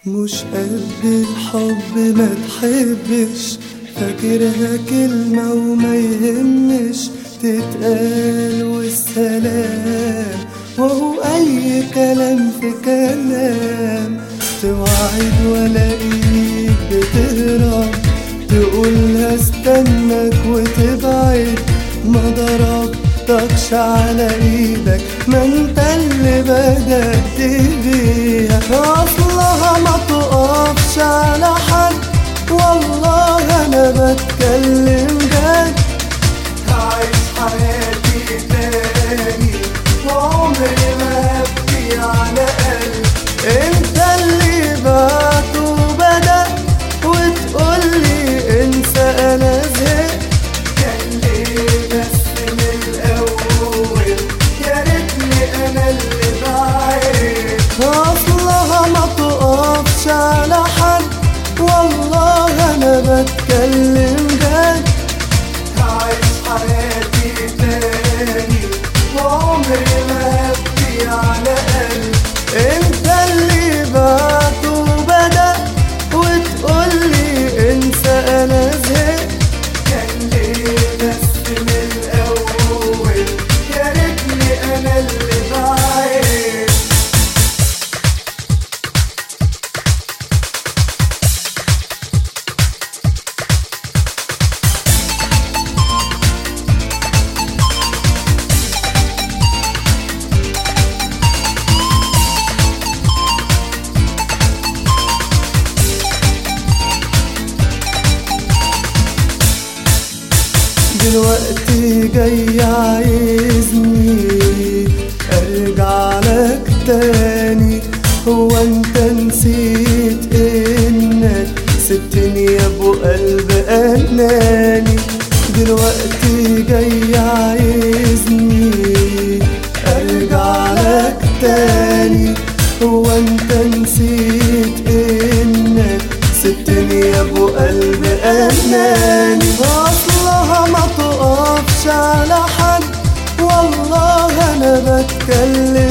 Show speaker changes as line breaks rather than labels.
مش قد الحب ما تحبش فاكرها كلمة وما يهمش تتقال والسلام وهو أي كلام في كلام توعد ولاقيك بتهرب تقولها استنك وتبعد ما ضربتكش على ايدك ما انت اللي بدأت بيها اصلها ما تقفش على حد والله انا بتكلم جد هعيش حياتي تاني وعمري ما هبكي على قلب انت اللي بعت وبدأ وتقولي انسى انا زهقت كان ليه بس من الاول يا ريتني انا اللي بعيد اصلها ما تقفش على حد والله انا بتكلم جد هعيش حياتي تاني وعمري ما هبكي على قلب انت اللي بعت وبدأ وتقولي انسى انا زهقت كان ليه بس من الاول يا ريتني انا اللي بعيد دلوقتي جاي عايزني ارجع لك تاني هو انت نسيت انك سبتني يا ابو قلب اناني دلوقتي جاي عايزني ارجع لك تاني هو انت نسيت انك سبتني يا ابو قلب اناني اصلها ما تقفش على حد والله انا بتكلم